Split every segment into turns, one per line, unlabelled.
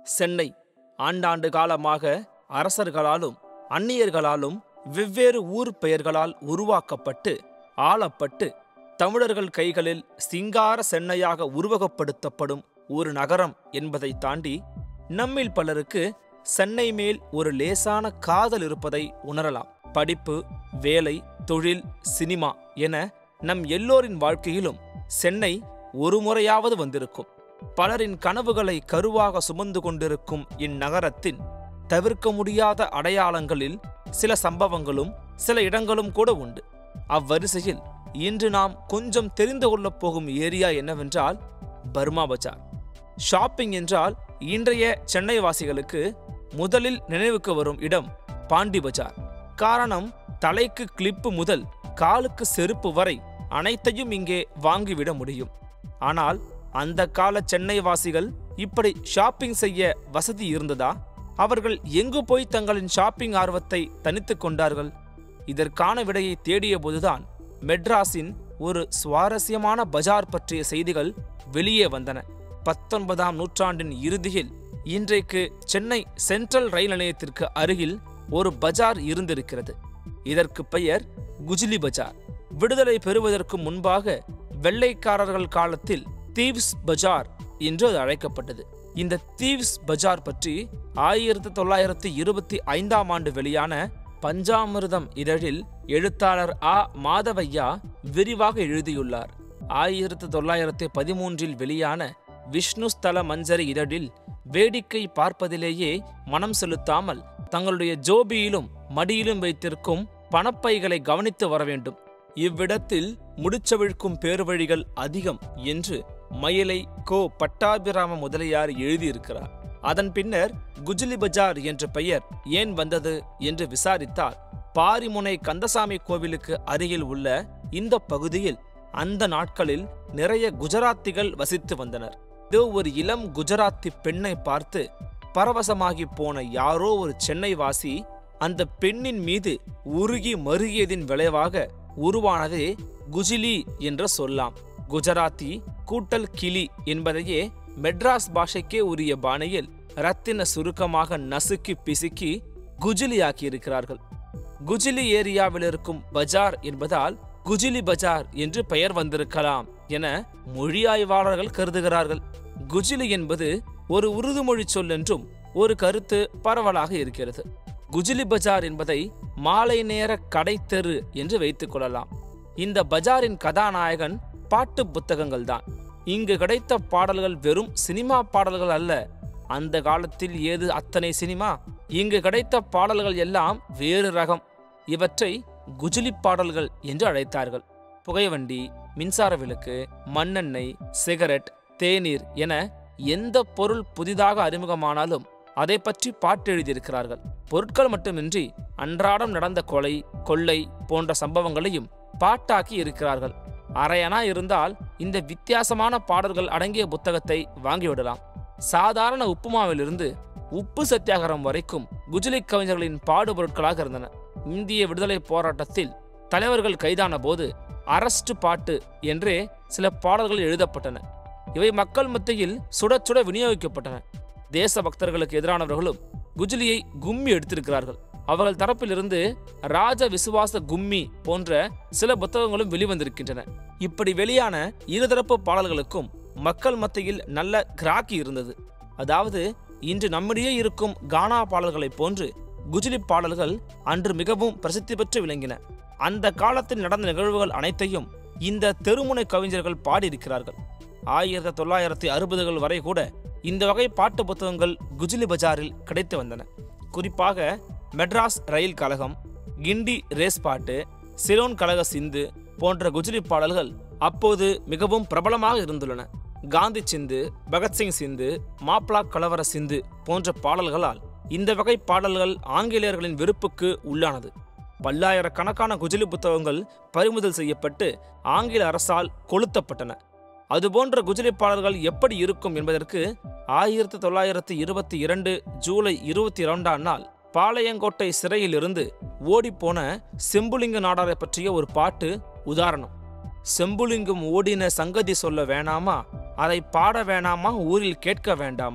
சென்னை ஆண்டாண்டு காலமாக அரசர்களாலும் அந்நியர்களாலும் வெவ்வேறு ஊர் பெயர்களால் உருவாக்கப்பட்டு ஆளப்பட்டு தமிழர்கள் கைகளில் சிங்கார சென்னையாக உருவகப்படுத்தப்படும் ஒரு நகரம் என்பதை தாண்டி நம்மில் பலருக்கு சென்னை மேல் ஒரு லேசான காதல் இருப்பதை உணரலாம் படிப்பு வேலை தொழில் சினிமா என நம் எல்லோரின் வாழ்க்கையிலும் சென்னை ஒரு முறையாவது வந்திருக்கும் பலரின் கனவுகளை கருவாக சுமந்து கொண்டிருக்கும் இந்நகரத்தின் தவிர்க்க முடியாத அடையாளங்களில் சில சம்பவங்களும் சில இடங்களும் கூட உண்டு அவ்வரிசையில் இன்று நாம் கொஞ்சம் தெரிந்து கொள்ளப் போகும் ஏரியா என்னவென்றால் பர்மா பஜார் ஷாப்பிங் என்றால் இன்றைய சென்னை வாசிகளுக்கு முதலில் நினைவுக்கு வரும் இடம் பாண்டி பஜார் காரணம் தலைக்கு கிளிப்பு முதல் காலுக்கு செருப்பு வரை அனைத்தையும் இங்கே வாங்கிவிட முடியும் ஆனால் அந்த கால சென்னை வாசிகள் இப்படி ஷாப்பிங் செய்ய வசதி இருந்ததா அவர்கள் எங்கு போய் தங்களின் ஷாப்பிங் ஆர்வத்தை தனித்துக் கொண்டார்கள் இதற்கான விடையை தேடிய போதுதான் மெட்ராஸின் ஒரு சுவாரஸ்யமான பஜார் பற்றிய செய்திகள் வெளியே வந்தன பத்தொன்பதாம் நூற்றாண்டின் இறுதியில் இன்றைக்கு சென்னை சென்ட்ரல் ரயில் நிலையத்திற்கு அருகில் ஒரு பஜார் இருந்திருக்கிறது இதற்கு பெயர் குஜிலி பஜார் விடுதலை பெறுவதற்கு முன்பாக வெள்ளைக்காரர்கள் காலத்தில் தீவ்ஸ் பஜார் என்று அது அழைக்கப்பட்டது இந்த தீவ்ஸ் பஜார் பற்றி ஆயிரத்தி தொள்ளாயிரத்தி இருபத்தி ஐந்தாம் ஆண்டு வெளியான பஞ்சாமிர்தம் இதழில் எழுத்தாளர் ஆ மாதவையா விரிவாக எழுதியுள்ளார் ஆயிரத்தி தொள்ளாயிரத்தி பதிமூன்றில் வெளியான விஷ்ணு ஸ்தல மஞ்சரி இதழில் வேடிக்கை பார்ப்பதிலேயே மனம் செலுத்தாமல் தங்களுடைய ஜோபியிலும் மடியிலும் வைத்திருக்கும் பணப்பைகளை கவனித்து வர வேண்டும் இவ்விடத்தில் முடிச்சவிழ்க்கும் பேர்வழிகள் அதிகம் என்று மயிலை கோ பட்டாபிராம முதலியார் எழுதியிருக்கிறார் அதன் பின்னர் குஜிலி பஜார் என்ற பெயர் ஏன் வந்தது என்று விசாரித்தால் பாரிமுனை கந்தசாமி கோவிலுக்கு அருகில் உள்ள இந்த பகுதியில் அந்த நாட்களில் நிறைய குஜராத்திகள் வசித்து வந்தனர் இதோ ஒரு இளம் குஜராத்தி பெண்ணை பார்த்து பரவசமாகி போன யாரோ ஒரு சென்னை வாசி அந்த பெண்ணின் மீது உருகி மருகியதின் விளைவாக உருவானதே குஜிலி என்ற சொல்லாம் குஜராத்தி கூட்டல் கிளி என்பதையே மெட்ராஸ் பாஷைக்கே உரிய பாணியில் ரத்தின சுருக்கமாக நசுக்கி பிசுக்கி குஜிலியாக்கி இருக்கிறார்கள் குஜிலி ஏரியாவில் இருக்கும் பஜார் என்பதால் குஜிலி பஜார் என்று பெயர் வந்திருக்கலாம் என மொழி ஆய்வாளர்கள் கருதுகிறார்கள் குஜிலி என்பது ஒரு உருது மொழி சொல் என்றும் ஒரு கருத்து பரவலாக இருக்கிறது குஜிலி பஜார் என்பதை மாலை நேர கடைத்தெரு என்று வைத்துக் கொள்ளலாம் இந்த பஜாரின் கதாநாயகன் பாட்டு புத்தகங்கள் தான் இங்கு கிடைத்த பாடல்கள் வெறும் சினிமா பாடல்கள் அல்ல அந்த காலத்தில் ஏது அத்தனை சினிமா இங்கு கிடைத்த பாடல்கள் எல்லாம் வேறு ரகம் இவற்றை குஜிலி பாடல்கள் என்று அழைத்தார்கள் புகைவண்டி மின்சார விளக்கு மண்ணெண்ணெய் சிகரெட் தேநீர் என எந்த பொருள் புதிதாக அறிமுகமானாலும் அதை பற்றி பாட்டு எழுதியிருக்கிறார்கள் பொருட்கள் மட்டுமின்றி அன்றாடம் நடந்த கொலை கொள்ளை போன்ற சம்பவங்களையும் பாட்டாக்கி இருக்கிறார்கள் அரையனா இருந்தால் இந்த வித்தியாசமான பாடல்கள் அடங்கிய புத்தகத்தை வாங்கிவிடலாம் சாதாரண உப்புமாவிலிருந்து உப்பு சத்தியாகிரம் வரைக்கும் குஜிலி கவிஞர்களின் பாடுபொருட்களாக இருந்தன இந்திய விடுதலை போராட்டத்தில் தலைவர்கள் கைதான போது அரஸ்ட் பாட்டு என்றே சில பாடல்கள் எழுதப்பட்டன இவை மக்கள் மத்தியில் சுட சுட விநியோகிக்கப்பட்டன தேச பக்தர்களுக்கு எதிரானவர்களும் குஜிலியை கும்மி எடுத்திருக்கிறார்கள் அவர்கள் தரப்பிலிருந்து ராஜ விசுவாச கும்மி போன்ற சில புத்தகங்களும் வெளிவந்திருக்கின்றன இப்படி வெளியான இருதரப்பு பாடல்களுக்கும் மக்கள் மத்தியில் நல்ல கிராக்கி இருந்தது அதாவது இன்று நம்மிடையே இருக்கும் கானா பாடல்களைப் போன்று குஜிலி பாடல்கள் அன்று மிகவும் பிரசித்தி பெற்று விளங்கின அந்த காலத்தில் நடந்த நிகழ்வுகள் அனைத்தையும் இந்த தெருமுனை கவிஞர்கள் பாடியிருக்கிறார்கள் ஆயிரத்தி தொள்ளாயிரத்தி அறுபதுகள் வரை கூட இந்த வகை பாட்டு புத்தகங்கள் குஜிலி பஜாரில் கிடைத்து வந்தன குறிப்பாக மெட்ராஸ் ரயில் கழகம் கிண்டி ரேஸ் பாட்டு சிலோன் கழக சிந்து போன்ற குஜிலி பாடல்கள் அப்போது மிகவும் பிரபலமாக இருந்துள்ளன காந்தி சிந்து பகத்சிங் சிந்து மாப்ளா கலவர சிந்து போன்ற பாடல்களால் இந்த வகை பாடல்கள் ஆங்கிலேயர்களின் வெறுப்புக்கு உள்ளானது பல்லாயிரக்கணக்கான குஜிலி புத்தகங்கள் பறிமுதல் செய்யப்பட்டு ஆங்கில அரசால் கொளுத்தப்பட்டன அதுபோன்ற குஜிலி பாடல்கள் எப்படி இருக்கும் என்பதற்கு ஆயிரத்தி தொள்ளாயிரத்தி இருபத்தி இரண்டு ஜூலை இருபத்தி இரண்டாம் நாள் பாளையங்கோட்டை சிறையிலிருந்து ஓடிப்போன செம்புலிங்க நாடாரை பற்றிய ஒரு பாட்டு உதாரணம் செம்புலிங்கம் ஓடின சங்கதி சொல்ல வேணாமா அதை பாட வேணாமா ஊரில் கேட்க வேண்டாமா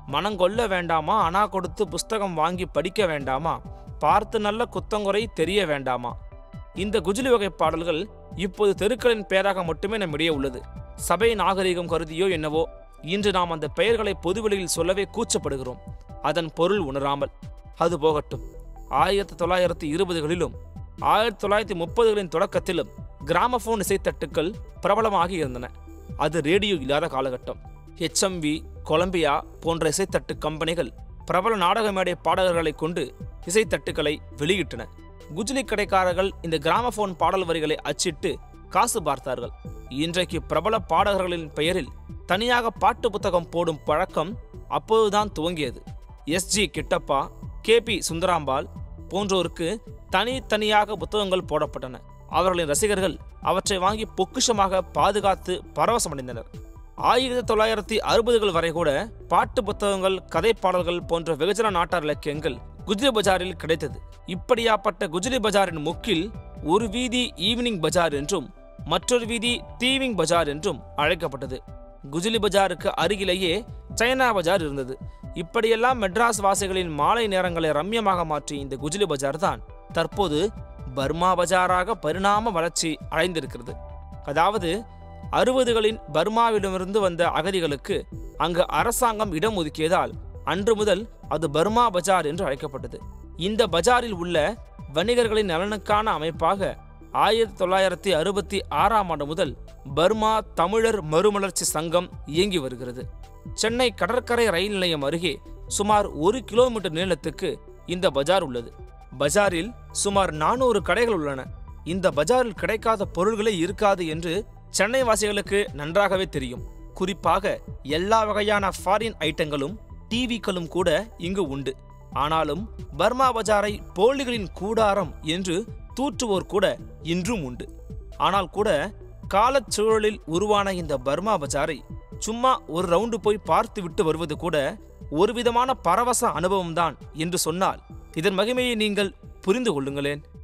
மனங்கொள்ள வேண்டாமா அணா கொடுத்து புஸ்தகம் வாங்கி படிக்க வேண்டாமா பார்த்து நல்ல குத்தங்குறை தெரிய வேண்டாமா இந்த குஜிலி வகை பாடல்கள் இப்போது தெருக்களின் பெயராக மட்டுமே நம்மிடையே உள்ளது சபை நாகரிகம் கருதியோ என்னவோ இன்று நாம் அந்த பெயர்களை பொதுவெளியில் சொல்லவே கூச்சப்படுகிறோம் அதன் பொருள் உணராமல் அது போகட்டும் ஆயிரத்தி தொள்ளாயிரத்தி இருபதுகளிலும் ஆயிரத்தி தொள்ளாயிரத்தி முப்பதுகளின் தொடக்கத்திலும் கிராமபோன் இசைத்தட்டுக்கள் பிரபலமாகி இருந்தன அது ரேடியோ இல்லாத காலகட்டம் ஹெச்எம்வி கொலம்பியா போன்ற இசைத்தட்டு கம்பெனிகள் பிரபல நாடக மேடை பாடகர்களை கொண்டு இசைத்தட்டுக்களை வெளியிட்டன குஜ்லி கடைக்காரர்கள் இந்த கிராமபோன் பாடல் வரிகளை அச்சிட்டு காசு பார்த்தார்கள் இன்றைக்கு பிரபல பாடகர்களின் பெயரில் தனியாக பாட்டு புத்தகம் போடும் பழக்கம் அப்போதுதான் துவங்கியது S G Kittappa K P Sundarambal போன்றோருக்கு தனித்தனியாக புத்தகங்கள் போடப்பட்டன அவர்களின் ரசிகர்கள் அவற்றை வாங்கி பொக்கிஷமாக பாதுகாத்து பரவசமடைந்தனர் ஆயிரத்தி தொள்ளாயிரத்தி அறுபதுகள் வரை கூட பாட்டு புத்தகங்கள் கதை பாடல்கள் போன்ற வெகுஜன நாட்டார் இலக்கியங்கள் குஜ்லி பஜாரில் கிடைத்தது இப்படியாப்பட்ட குஜ்லி பஜாரின் முக்கில் ஒரு வீதி ஈவினிங் பஜார் என்றும் மற்றொரு வீதி தீவிங் பஜார் என்றும் அழைக்கப்பட்டது குஜ்லி பஜாருக்கு அருகிலேயே சைனா பஜார் இருந்தது இப்படியெல்லாம் மெட்ராஸ் வாசிகளின் மாலை நேரங்களை ரம்யமாக மாற்றிய இந்த குஜ்லி பஜார் தான் தற்போது பர்மா பஜாராக பரிணாம வளர்ச்சி அடைந்திருக்கிறது அதாவது அறுபதுகளின் பர்மாவிடமிருந்து வந்த அகதிகளுக்கு அங்கு அரசாங்கம் இடம் ஒதுக்கியதால் அன்று முதல் அது பர்மா பஜார் என்று அழைக்கப்பட்டது இந்த பஜாரில் உள்ள வணிகர்களின் நலனுக்கான அமைப்பாக ஆயிரத்தி தொள்ளாயிரத்தி அறுபத்தி ஆறாம் ஆண்டு முதல் பர்மா தமிழர் மறுமலர்ச்சி சங்கம் இயங்கி வருகிறது சென்னை கடற்கரை ரயில் நிலையம் அருகே சுமார் ஒரு கிலோமீட்டர் நீளத்துக்கு இந்த பஜார் உள்ளது பஜாரில் சுமார் நானூறு கடைகள் உள்ளன இந்த பஜாரில் கிடைக்காத பொருள்களே இருக்காது என்று சென்னை வாசிகளுக்கு நன்றாகவே தெரியும் குறிப்பாக எல்லா வகையான ஃபாரின் ஐட்டங்களும் டிவிக்களும் கூட இங்கு உண்டு ஆனாலும் பர்மா பஜாரை போலிகளின் கூடாரம் என்று தூற்றுவோர் கூட இன்றும் உண்டு ஆனால் கூட காலச்சூழலில் உருவான இந்த பர்மா பஜாரை சும்மா ஒரு ரவுண்டு போய் பார்த்து விட்டு வருவது கூட ஒரு விதமான பரவச அனுபவம்தான் என்று சொன்னால் இதன் மகிமையை நீங்கள் புரிந்து கொள்ளுங்களேன்